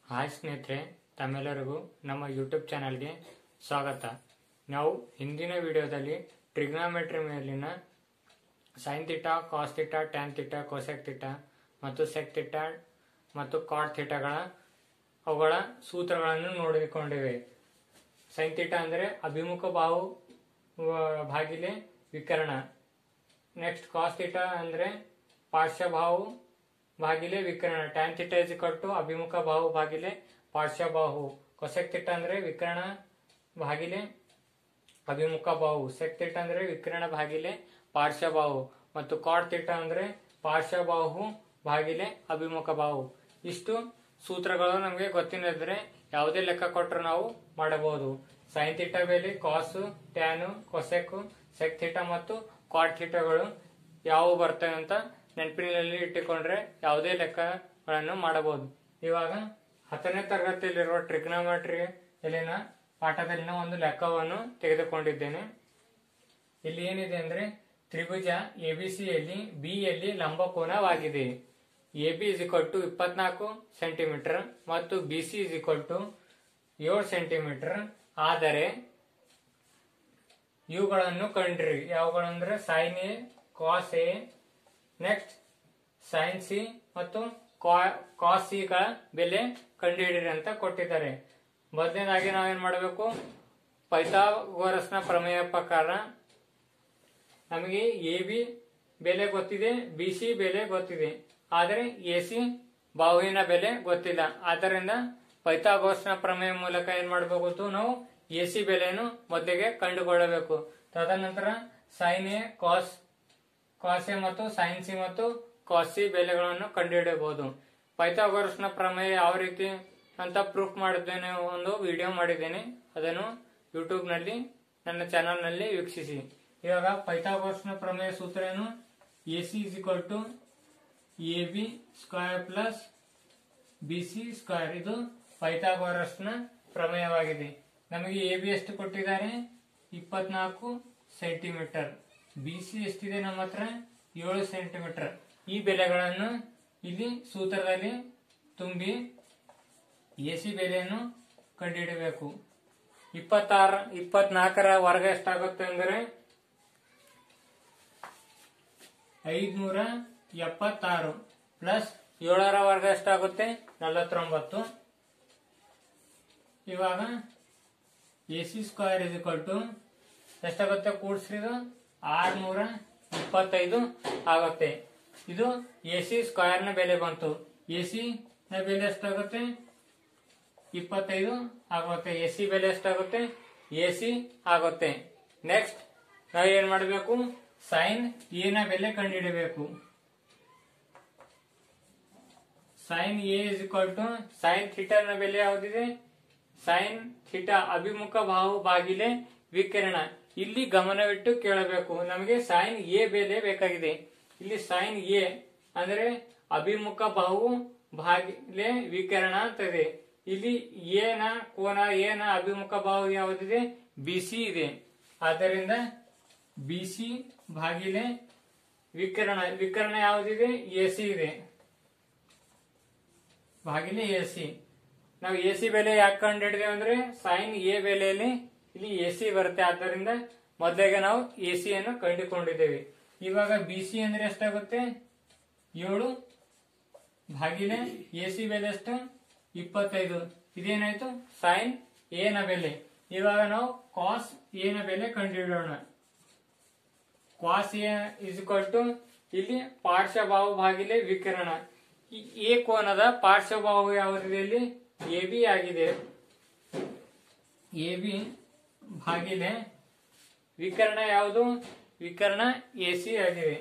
hi ಸ್ನೇಹಿತರೆ ತಮ್ಮೆಲ್ಲರಿಗೂ ನಮ್ಮ ಯೂಟ್ಯೂಬ್ ಚಾನಲ್ಗೆ ಸ್ವಾಗತ ನಾವು ಹಿಂದಿನ ವಿಡಿಯೋದಲ್ಲಿ ಟ್ರಿಗ್ನಾಮೆಟ್ರಿ ಮೇಲಿನ sine theta cos theta tan theta cosec theta ಮತ್ತು ಸೆಕ್ ತಿಟ ಮತ್ತು ಕಾಟ್ ಥಿಟಗಳ ಅವುಗಳ ಸೂತ್ರಗಳನ್ನು ನೋಡಿಕೊಂಡಿವೆ ಸೈನ್ ತಿಟ ಅಂದರೆ ಅಭಿಮುಖ ಬಾಹು ಆ, ಭಾಗಿಲೆ ವಿಕರಣ ನೆಕ್ಸ್ಟ್ ಕಾಸ್ ಥೀಟಾ ಅಂದ್ರೆ ಪಾರ್ಶ್ವಬಾಹು ಭಾಗಿಲೆ ವಿಕರಣ ಟ್ಯಾನ್ ಥೀಟಾ ಇಸ್ ಟು ಅಭಿಮುಖ ಬಾಹು ಭಾಗಿಲೆ ಪಾರ್ಶ್ವಬಾಹು ಕೊಸೆಕ್ ಥೀಟಾ ಅಂದ್ರೆ ವಿಕರಣ ಭಾಗಿಲೆ ಅಭಿಮುಖ ಬಾಹು ಸೆಕ್ ಥೀಟಾ ಅಂದ್ರೆ ವಿಕರಣ ಭಾಗಿಲೆ ಪಾರ್ಶ್ವಬಾಹು ಮತ್ತು ಕಾಟ್ ಥೀಟಾ ಅಂದ್ರೆ ಪಾರ್ಶ್ವಬಾಹು ಭಾಗಿಲೆ ಅಭಿಮುಖ ಬಾಹು ಇಷ್ಟು ಸೂತ್ರಗಳು ನಮಗೆ ಗೊತ್ತಿಲ್ಲದ್ರೆ ಯಾವುದೇ ಲೆಕ್ಕ ಕೊಟ್ಟರು ನಾವು ಮಾಡಬಹುದು ಸೈನ್ ಥೀಟಾ ಬೆಲೆ ಕಾಸು ಟ್ಯಾನು ಕೊಸೆಕ್ ಸೆಕ್ ಥೀಟಾ ಮತ್ತು ಕಾಟ್ ಥೀಟಾಗಳು ಯಾವುವು ಬರ್ತವೆ ಅಂತ ನೆನಪಿನಲ್ಲಿ ಇಟ್ಟುಕೊಂಡ್ರೆ ಯಾವುದೇ ಲೆಕ್ಕಗಳನ್ನು ಮಾಡಬಹುದು ಇವಾಗ ಹತ್ತನೇ ತರಗತಿಯಲ್ಲಿರುವ ಟ್ರಿಗ್ನೋಮೆಟ್ರಿ ಇಲ್ಲಿನ ಪಾಠದಲ್ಲಿನ ಒಂದು ಲೆಕ್ಕವನ್ನು ತೆಗೆದುಕೊಂಡಿದ್ದೇನೆ ಇಲ್ಲಿ ಏನಿದೆ ಅಂದ್ರೆ ತ್ರಿಭುಜ ಎಬಿಸಿಯಲ್ಲಿ ಬಿ ಯಲ್ಲಿ ಲಂಬಕೋನವಾಗಿದೆ A B is equal to ಇಪ್ಪತ್ನಾಲ್ಕು ಸೆಂಟಿಮೀಟರ್ ಮತ್ತು B C is equal to ಏಳು ಸೆಂಟಿಮೀಟರ್ ಆದರೆ ಇವುಗಳನ್ನು ಕಂಡ್ರಿ ಯಾವುಗಳಂದ್ರೆ sine A cos A next sine C ಮತ್ತು ಕಾಸ್ ಸಿ ಗಳ ಬೆಲೆ ಕಂಡುಹಿಡಿರಿ ಅಂತ ಕೊಟ್ಟಿದ್ದಾರೆ ಮೊದಲನೇದಾಗಿ ನಾವೇನ್ ಮಾಡಬೇಕು ಪೈಥಾಗೋರಸ್ನ ಪ್ರಮೇಯ ಪ್ರಕಾರ ನಮಗೆ ಎ ಬಿ ಬೆಲೆ ಗೊತ್ತಿದೆ ಬಿ ಸಿ ಬೆಲೆ ಗೊತ್ತಿದೆ ಆದರೆ ಎ ಸಿ ಬಾಹುವಿನ ಬೆಲೆ ಗೊತ್ತಿಲ್ಲ ಆದ್ದರಿಂದ ಪೈಥಾಗೋರಸ್ನ ಪ್ರಮೇಯ ಮೂಲಕ ಏನ್ ಮಾಡಬೇಕು ನಾವು ಎ ಸಿ ಬೆಲೆಯನ್ನು ಮೊದಲಿಗೆ ಕಂಡುಕೊಳ್ಳಬೇಕು ತದನಂತರ sine A cos cos A ಮತ್ತು ಸೈನ್ ಸಿ ಮತ್ತು ಕಾಸ್ ಸಿ ಬೆಲೆಗಳನ್ನು ಕಂಡುಹಿಡಿಯಬಹುದು ಪೈಥಾಗೋರಸ್ನ ಪ್ರಮೇಯ ಯಾವ ರೀತಿ ಅಂತ ಪ್ರೂಫ್ ಮಾಡಿದ್ದೇನೆ ಒಂದು ವಿಡಿಯೋ ಮಾಡಿದ್ದೇನೆ ಅದನ್ನು ಯೂಟ್ಯೂಬ್ ನಲ್ಲಿ ನನ್ನ ಚಾನಲ್ ನಲ್ಲಿ ವೀಕ್ಷಿಸಿ ಇವಾಗ ಪೈಥಾಗೋರಸ್ನ ಪ್ರಮೇಯ ಸೂತ್ರ ಏನು A C is equal to A B square plus B C square ಇದು ಪೈಥಾಗೋರಸ್ನ ಪ್ರಮೇಯವಾಗಿದೆ ನಮಗೆ ಎ ಬಿ ಎಷ್ಟು ಕೊಟ್ಟಿದ್ದಾರೆ ಇಪ್ಪತ್ನಾಲ್ಕು ಸೆಂಟಿಮೀಟರ್ ಬಿ ಸಿ ಎಷ್ಟಿದೆ ನಮ್ಮ ಹತ್ರ ಏಳು ಸೆಂಟಿಮೀಟರ್ ಈ ಬೆಲೆಗಳನ್ನು ಇಲ್ಲಿ ಸೂತ್ರದಲ್ಲಿ ತುಂಬಿ ಎ ಸಿ ಬೆಲೆಯನ್ನು ಕಂಡುಹಿಡಬೇಕು ಇಪ್ಪತ್ತಾರ ಇಪ್ಪತ್ನಾಲ್ಕರ ವರ್ಗ ಎಷ್ಟಾಗುತ್ತೆ ಅಂದರೆ ಐದ್ನೂರ ಎಪ್ಪತ್ತಾರು ಪ್ಲಸ್ ಏಳರ ವರ್ಗ ಎಷ್ಟಾಗುತ್ತೆ ನಲವತ್ತೊಂಬತ್ತು ಇವಾಗ A C square is equal to ಎಷ್ಟಾಗುತ್ತೆ ಕೂಡಿಸ್ರಿದು ಆರ್ನೂರ ಇಪ್ಪತ್ತೈದು ಆಗುತ್ತೆ ಇದು ಎ ಸಿ ಸ್ಕ್ವೇರ್ ನ ಬೆಲೆ ಬಂತು ಎ ಸಿ ನ ಬೆಲೆ ಎಷ್ಟಾಗುತ್ತೆ ಇಪ್ಪತ್ತೈದು ಆಗುತ್ತೆ ಎ ಸಿ ಬೆಲೆ ಎಷ್ಟಾಗುತ್ತೆ ಎ ಸಿ ಆಗುತ್ತೆ ನೆಕ್ಸ್ಟ್ ನಾವು ಏನ್ ಮಾಡಬೇಕು ಸೈನ್ ಎ ನ ಬೆಲೆ ಕಂಡುಹಿಡಬೇಕು sine A is equal to sine theta ನ ಬೆಲೆ ಯಾವುದಿದೆ ಸೈನ್ ಥೀಟಾ ಅಭಿಮುಖ ಬಾಹು ಬಾಗಿಲೆ ವಿಕಿರಣ ಇಲ್ಲಿ ಗಮನವಿಟ್ಟು ಕೇಳಬೇಕು ನಮಗೆ ಸೈನ್ ಎ ಬೆಲೆ ಬೇಕಾಗಿದೆ ಇಲ್ಲಿ ಸೈನ್ ಎ ಅಂದ್ರೆ ಅಭಿಮುಖ ಬಾಹು ಬಾಗಿಲೆ ವಿಕಿರಣ ಅಂತದೆ ಇಲ್ಲಿ ಎನ ಕೋನ ಎನ ಅಭಿಮುಖ ಬಾಹು ಯಾವುದಿದೆ ಬಿ ಸಿ ಇದೆ ಆದ್ದರಿಂದ ಬಿ ಸಿ ಭಾಗಿಲೆ ವಿಕಿರಣ ವಿಕಿರಣ ಯಾವುದಿದೆ ಎ ಸಿ ಇದೆ ಭಾಗಿಲೆ ಎ ಸಿ ನಾವು ಎ ಸಿ ಬೆಲೆ ಯಾಕೆ ಕಂಡು ಹಿಡಿದೇವೆ ಅಂದ್ರೆ ಸೈನ್ ಎ ಬೆಲೆಯಲ್ಲಿ ಇಲ್ಲಿ ಎ ಸಿ ಬರುತ್ತೆ ಆದ್ದರಿಂದ ಮೊದಲಿಗೆ ನಾವು ಎ ಸಿ ಅನ್ನು ಕಂಡುಕೊಂಡಿದ್ದೇವೆ ಇವಾಗ ಬಿ ಸಿ ಅಂದ್ರೆ ಎಷ್ಟಾಗುತ್ತೆ ಏಳು ಭಾಗಿಲೆ ಎ ಸಿ ಬೆಲೆ ಎಷ್ಟು ಇಪ್ಪತ್ತೈದು ಇದೇನಾಯ್ತು ಸೈನ್ ಎ ನ ಬೆಲೆ ಇವಾಗ ನಾವು ಕಾಸ್ ಎ ನ ಬೆಲೆ ಕಂಡುಹಿಡೋಣ cos A is equal to ಇಲ್ಲಿ ಪಾರ್ಶ್ವಬಾಹು ಭಾಗಿಲೆ ವಿಕಿರಣ ಈ ಎ ಕೋನದ ಪಾರ್ಶ್ವಬಾಹು ಯಾವುದಿದೆ ಇಲ್ಲಿ ಎ ಬಿ ಆಗಿದೆ ಎ ಬಿ ಭಾಗಿಲೆ ವಿಕರ್ಣ ಯಾವುದು ವಿಕರ್ಣ ಎ ಸಿ ಆಗಿದೆ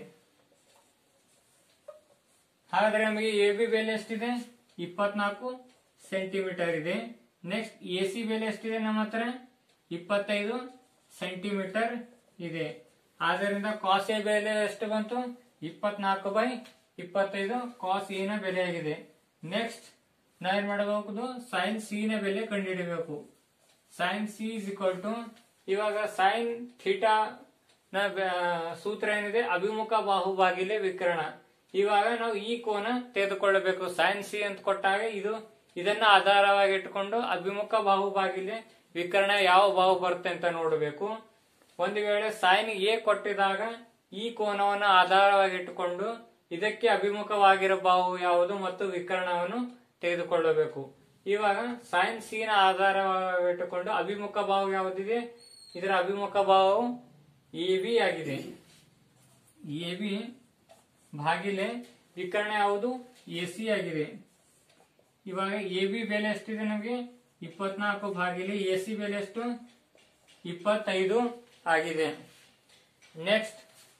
ಹಾಗಾದ್ರೆ ನಮಗೆ ಎ ಬಿ ಬೆಲೆ ಎಷ್ಟಿದೆ ಇಪ್ಪತ್ನಾಲ್ಕು ಸೆಂಟಿಮೀಟರ್ ಇದೆ ನೆಕ್ಸ್ಟ್ ಎ ಸಿ ಬೆಲೆ ಎಷ್ಟಿದೆ ನಮ್ಮ ಹತ್ರ ಇಪ್ಪತ್ತೈದು ಸೆಂಟಿಮೀಟರ್ ಇದೆ ಆದ್ದರಿಂದ ಕಾಸ್ ಎ ಬೆಲೆ ಎಷ್ಟು ಬಂತು ಇಪ್ಪತ್ನಾಲ್ಕು ಬೈ ಇಪ್ಪತ್ತೈದು ಕಾಸ್ ಎ ನ ಬೆಲೆ ಆಗಿದೆ ನೆಕ್ಸ್ಟ್ ನಾವೇನ್ ಮಾಡಬಹುದು ಸೈನ್ ಸಿ ನ ಬೆಲೆ ಕಂಡುಹಿಡಬೇಕು sine C is equal to ಇವಾಗ ಸೈನ್ ಥೀಟಾ ನ ಬೆ- ಸೂತ್ರ ಏನಿದೆ ಅಭಿಮುಖ ಬಾಹು ಬಾಗಿಲೆ ವಿಕಿರಣ ಇವಾಗ ನಾವು ಈ ಕೋನ ತೆಗೆದುಕೊಳ್ಳಬೇಕು ಸೈನ್ ಸಿ ಅಂತ ಕೊಟ್ಟಾಗ ಇದು ಇದನ್ನ ಆಧಾರವಾಗಿ ಇಟ್ಕೊಂಡು ಅಭಿಮುಖ ಬಾಹು ಬಾಗಿಲೆ ವಿಕರ್ಣ ಯಾವ ಬಾಹು ಬರುತ್ತೆ ಅಂತ ನೋಡಬೇಕು ಒಂದು ವೇಳೆ ಸೈನ್ ಎ ಕೊಟ್ಟಿದಾಗ ಈ ಕೋನವನ್ನು ಆಧಾರವಾಗಿ ಇಟ್ಟುಕೊಂಡು ಇದಕ್ಕೆ ಅಭಿಮುಖವಾಗಿರೋ ಬಾಹು ಯಾವುದು ಮತ್ತು ವಿಕರ್ಣವನ್ನು ತೆಗೆದುಕೊಳ್ಳಬೇಕು ಇವಾಗ ಸೈನ್ ಸಿ ನ ಆಧಾರವಾಗಿಟ್ಟುಕೊಂಡು ಅಭಿಮುಖ ಬಾಹು ಯಾವುದಿದೆ ಇದರ ಅಭಿಮುಖ ಬಾಹು ಎ ಬಿ ಆಗಿದೆ ಎ ಬಿ ಭಾಗಿಲೆ ವಿಕರ್ಣ ಯಾವುದು ಎ ಸಿ ಆಗಿದೆ ಇವಾಗ ಎ ಬಿ ಬೆಲೆ ಎಷ್ಟಿದೆ ನಮಗೆ ಇಪ್ಪತ್ನಾಲ್ಕು ಭಾಗಿಲೆ ಎ ಸಿ ಬೆಲೆ ಎಷ್ಟು ಇಪ್ಪತ್ತೈದು ಆಗಿದೆ ನೆಕ್ಸ್ಟ್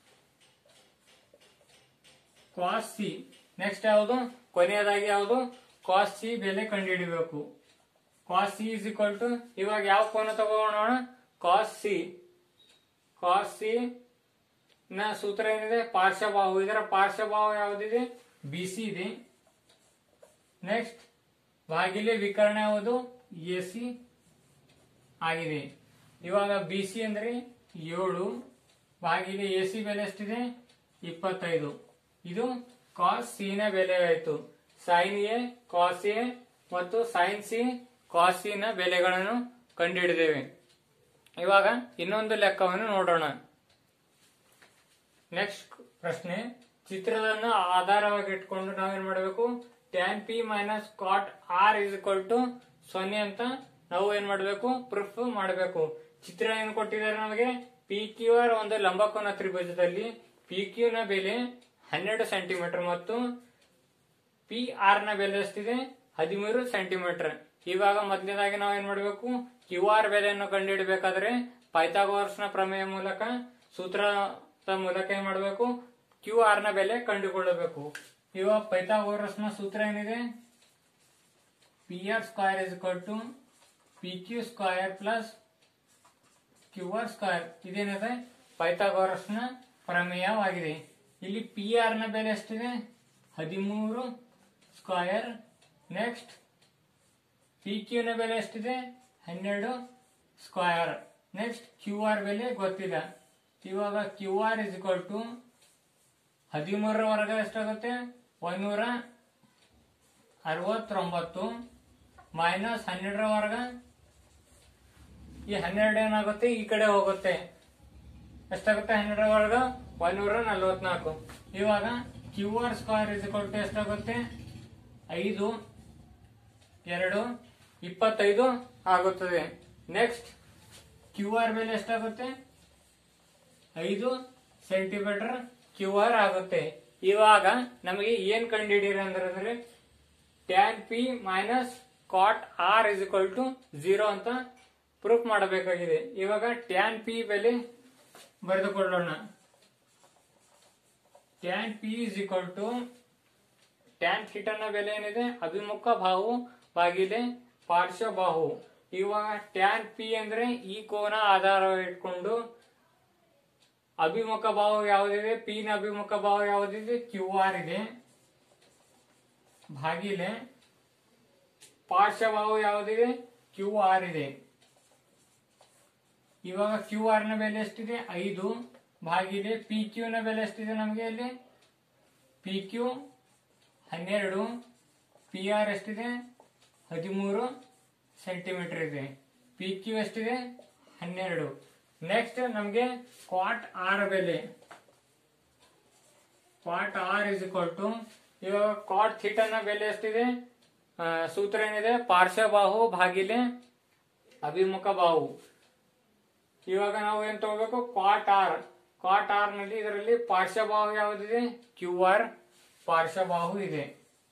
ಕಾಸ್ ಸಿ ನೆಕ್ಸ್ಟ್ ಯಾವುದು ಕೊನೆಯದಾಗಿ ಯಾವುದು ಕಾಸ್ ಸಿ ಬೆಲೆ ಕಂಡುಹಿಡಿಬೇಕು cos C is equal to ಇವಾಗ ಯಾವ ಕೋನ ತಗೋಣ ಕಾಸ್ ಸಿ ಕಾಸ್ ಸಿ ನ ಸೂತ್ರ ಏನಿದೆ ಪಾರ್ಶ್ವಬಾಹು ಇದರ ಪಾರ್ಶ್ವಬಾಹು ಯಾವುದಿದೆ ಬಿ ಸಿ ಇದೆ ನೆಕ್ಸ್ಟ್ ಭಾಗಿಲೆ ವಿಕರ್ಣ ಯಾವುದು ಎ ಸಿ ಆಗಿದೆ ಇವಾಗ ಬಿ ಸಿ ಅಂದ್ರೆ ಏಳು ಭಾಗಿಲೆ ಎ ಸಿ ಬೆಲೆ ಎಷ್ಟಿದೆ ಇಪ್ಪತ್ತೈದು ಇದು ಕಾಸ್ ಸಿ ನ ಬೆಲೆ ಆಯಿತು ಸೈನ್ ಎ ಕಾಸ್ ಎ ಮತ್ತು ಸೈನ್ ಸಿ ಕಾಸ್ ಸಿ ನ ಬೆಲೆಗಳನ್ನು ಕಂಡುಹಿಡಿದೇವೆ ಇವಾಗ ಇನ್ನೊಂದು ಲೆಕ್ಕವನ್ನು ನೋಡೋಣ ನೆಕ್ಸ್ಟ್ ಪ್ರಶ್ನೆ ಚಿತ್ರದನ್ನು ಆಧಾರವಾಗಿ ಇಟ್ಕೊಂಡು ನಾವೇನ್ ಮಾಡಬೇಕು tan P minus cot R is equal to ಸೊನ್ನೆ ಅಂತ ನಾವು ಏನ್ ಮಾಡಬೇಕು ಪ್ರೂಫ್ ಮಾಡಬೇಕು ಚಿತ್ರ ಏನು ಕೊಟ್ಟಿದ್ದಾರೆ ನಮಗೆ ಪಿ ಕ್ಯೂ ಆರ್ ಒಂದು ಲಂಬಕೋನ ತ್ರಿಭುಜದಲ್ಲಿ ಪಿ ಕ್ಯೂ ನ ಬೆಲೆ ಹನ್ನೆರಡು ಸೆಂಟಿಮೀಟರ್ ಮತ್ತು ಪಿ ಆರ್ ನ ಬೆಲೆ ಎಷ್ಟಿದೆ ಹದಿಮೂರು ಸೆಂಟಿಮೀಟರ್ ಇವಾಗ ಮೊದಲನೇದಾಗಿ ನಾವು ಏನ್ ಮಾಡಬೇಕು ಕ್ಯೂ ಆರ್ ಬೆಲೆಯನ್ನು ಕಂಡುಹಿಡಬೇಕಾದ್ರೆ ಪೈಥಾಗೋರಸ್ ನ ಪ್ರಮೇಯ ಮೂಲಕ ಸೂತ್ರದ ಮೂಲಕ ಏನ್ ಮಾಡಬೇಕು ಕ್ಯೂ ಆರ್ ನ ಬೆಲೆ ಕಂಡುಕೊಳ್ಳಬೇಕು ಇವಾಗ ಪೈಥಾಗೋರಸ್ ನ ಸೂತ್ರ ಏನಿದೆ P R square is equal to P Q square plus Q R square ಇದೇನಿದೆ ಪೈಥಾಗೋರಸ್ ನ ಪ್ರಮೇಯವಾಗಿದೆ ಇಲ್ಲಿ ಪಿ ಆರ್ ನ ಬೆಲೆ ಎಷ್ಟಿದೆ ಹದಿಮೂರು ಸ್ಕ್ವಯರ್ ನೆಕ್ಸ್ಟ್ ಪಿ ಕ್ಯೂ ನ ಬೆಲೆ ಎಷ್ಟಿದೆ ಹನ್ನೆರಡು ಸ್ಕ್ವಯರ್ ನೆಕ್ಸ್ಟ್ ಕ್ಯೂ ಆರ್ ಬೆಲೆ ಗೊತ್ತಿಲ್ಲ ಇವಾಗ Q R is equal to ಹದಿಮೂರರ ವರ್ಗ ಎಷ್ಟಾಗುತ್ತೆ ಒಂದೂರ ಅರವತ್ತೊಂಬತ್ತು ಮೈನಸ್ ಹನ್ನೆರಡರ ವರ್ಗ ಈ ಹನ್ನೆರಡು ಏನಾಗುತ್ತೆ ಈ ಕಡೆ ಹೋಗುತ್ತೆ ಎಷ್ಟಾಗುತ್ತೆ ಹನ್ನೆರಡರ ವರ್ಗ ಒಂದೂರ ನಲ್ವತ್ನಾಲ್ಕು ಇವಾಗ Q R square is equal to ಎಷ್ಟಾಗುತ್ತೆ ಐದು ಎರಡು ಇಪ್ಪತ್ತೈದು ಆಗುತ್ತದೆ ನೆಕ್ಸ್ಟ್ ಕ್ಯೂ ಆರ್ ಬೆಲೆ ಎಷ್ಟಾಗುತ್ತೆ ಐದು ಸೆಂಟಿಮೀಟರ್ ಕ್ಯೂ ಆರ್ ಆಗುತ್ತೆ ಇವಾಗ ನಮಗೆ ಏನ್ ಕಂಡುಹಿಡಿಯಿರಿ ಅಂದ್ರೆ ಅಂದ್ರೆ tan P minus cot R is equal to zero ಅಂತ ಪ್ರೂಫ್ ಮಾಡಬೇಕಾಗಿದೆ ಇವಾಗ ಟ್ಯಾನ್ ಪಿ ಬೆಲೆ ಬರೆದುಕೊಳ್ಳೋಣ tan P is equal to tan ಥೀಟನ ಬೆಲೆ ಏನಿದೆ ಅಭಿಮುಖ ಬಾಹು ಬಾಗಿಲೆ ಪಾರ್ಶ್ವ ಬಾಹು ಇವಾಗ ಟ್ಯಾನ್ ಪಿ ಅಂದ್ರೆ ಈ ಕೋನ ಆಧಾರ ಇಟ್ಕೊಂಡು ಅಭಿಮುಖ ಬಾಹು ಯಾವುದಿದೆ ಪಿ ನ ಅಭಿಮುಖ ಬಾಹು ಯಾವುದಿದೆ ಕ್ಯೂ ಆರ್ ಇದೆ ಭಾಗಿಲೆ ಪಾರ್ಶ್ವಬಾಹು ಯಾವುದಿದೆ ಕ್ಯೂ ಆರ್ ಇದೆ ಇವಾಗ ಕ್ಯೂ ಆರ್ ನ ಬೆಲೆ ಎಷ್ಟಿದೆ ಐದು ಭಾಗಿಲೆ ಪಿ ಕ್ಯೂ ನ ಬೆಲೆ ಎಷ್ಟಿದೆ ನಮಗೆ ಇಲ್ಲಿ ಪಿ ಕ್ಯೂ ಹನ್ನೆರಡು ಪಿ ಆರ್ ಎಷ್ಟಿದೆ ಹದಿಮೂರು ಸೆಂಟಿಮೀಟರ್ ಇದೆ ಪಿ ಕ್ಯೂ ಎಷ್ಟಿದೆ ಹನ್ನೆರಡು ನೆಕ್ಸ್ಟ್ ನಮಗೆ ಕ್ವಾಟ್ ಆರ್ ಬೆಲೆ cot R is equal to ಇವಾಗ ಕಾಟ್ ಥೀಟನ ಬೆಲೆ ಎಷ್ಟಿದೆ ಆ, ಸೂತ್ರ ಏನಿದೆ ಪಾರ್ಶ್ವಬಾಹು ಭಾಗಿಲೆ ಅಭಿಮುಖ ಬಾಹು ಇವಾಗ ನಾವು ಏನ್ ತಗೋಬೇಕು ಕ್ವಾಟ್ ಆರ್ ಕ್ವಾಟ್ ಆರ್ ನಲ್ಲಿ ಇದರಲ್ಲಿ ಪಾರ್ಶ್ವಬಾಹು ಯಾವುದಿದೆ ಕ್ಯೂ ಆರ್ ಪಾರ್ಶ್ವಬಾಹು ಇದೆ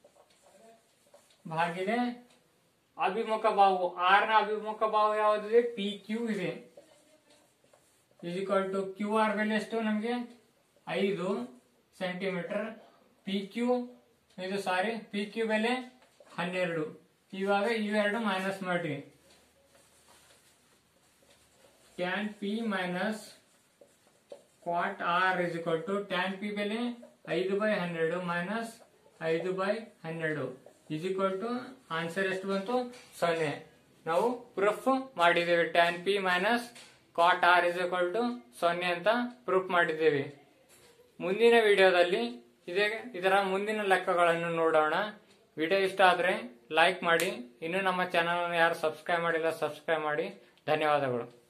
ಭಾಗಿಲೆ ಅಭಿಮುಖ ಬಾಹು ಆರ್ ನ ಅಭಿಮುಖ ಬಾಹು ಯಾವುದಿದೆ ಪಿ ಕ್ಯೂ ಇದೆ is equal to Q R ಬೆಲೆ ಎಷ್ಟು ನಮಗೆ ಐದು ಸೆಂಟಿಮೀಟರ್ ಪಿ ಕ್ಯೂ ಇದು ಸಾರಿ ಪಿ ಕ್ಯೂ ಬೆಲೆ ಹನ್ನೆರಡು ಇವಾಗ ಇವೆರಡು ಮೈನಸ್ ಮಾಡ್ರಿ tan P minus cot R is equal to tan P ಬೆಲೆ ಐದು ಬೈ ಹನ್ನೆರಡು ಮೈನಸ್ ಐದು ಬೈ ಹನ್ನೆರಡು ಇಸ್ ಈಕ್ವಲ್ ಟು ಆನ್ಸರ್ ಎಷ್ಟು ಬಂತು ಸೊನ್ನೆ ನಾವು ಪ್ರೂಫ್ ಮಾಡಿದ್ದೇವೆ tan P minus cot R is equal to ಸೊನ್ನೆ ಅಂತ ಪ್ರೂಫ್ ಮಾಡಿದ್ದೇವೆ ಮುಂದಿನ ವಿಡಿಯೋದಲ್ಲಿ ಇದೇ ಇದರ ಮುಂದಿನ ಲೆಕ್ಕಗಳನ್ನು ನೋಡೋಣ ವಿಡಿಯೋ ಇಷ್ಟ ಆದರೆ ಲೈಕ್ ಮಾಡಿ ಇನ್ನೂ ನಮ್ಮ ಚಾನಲ್ ಯಾರು ಸಬ್ಸ್ಕ್ರೈಬ್ ಮಾಡಿಲ್ಲ ಸಬ್ಸ್ಕ್ರೈಬ್ ಮಾಡಿ ಧನ್ಯವಾದಗಳು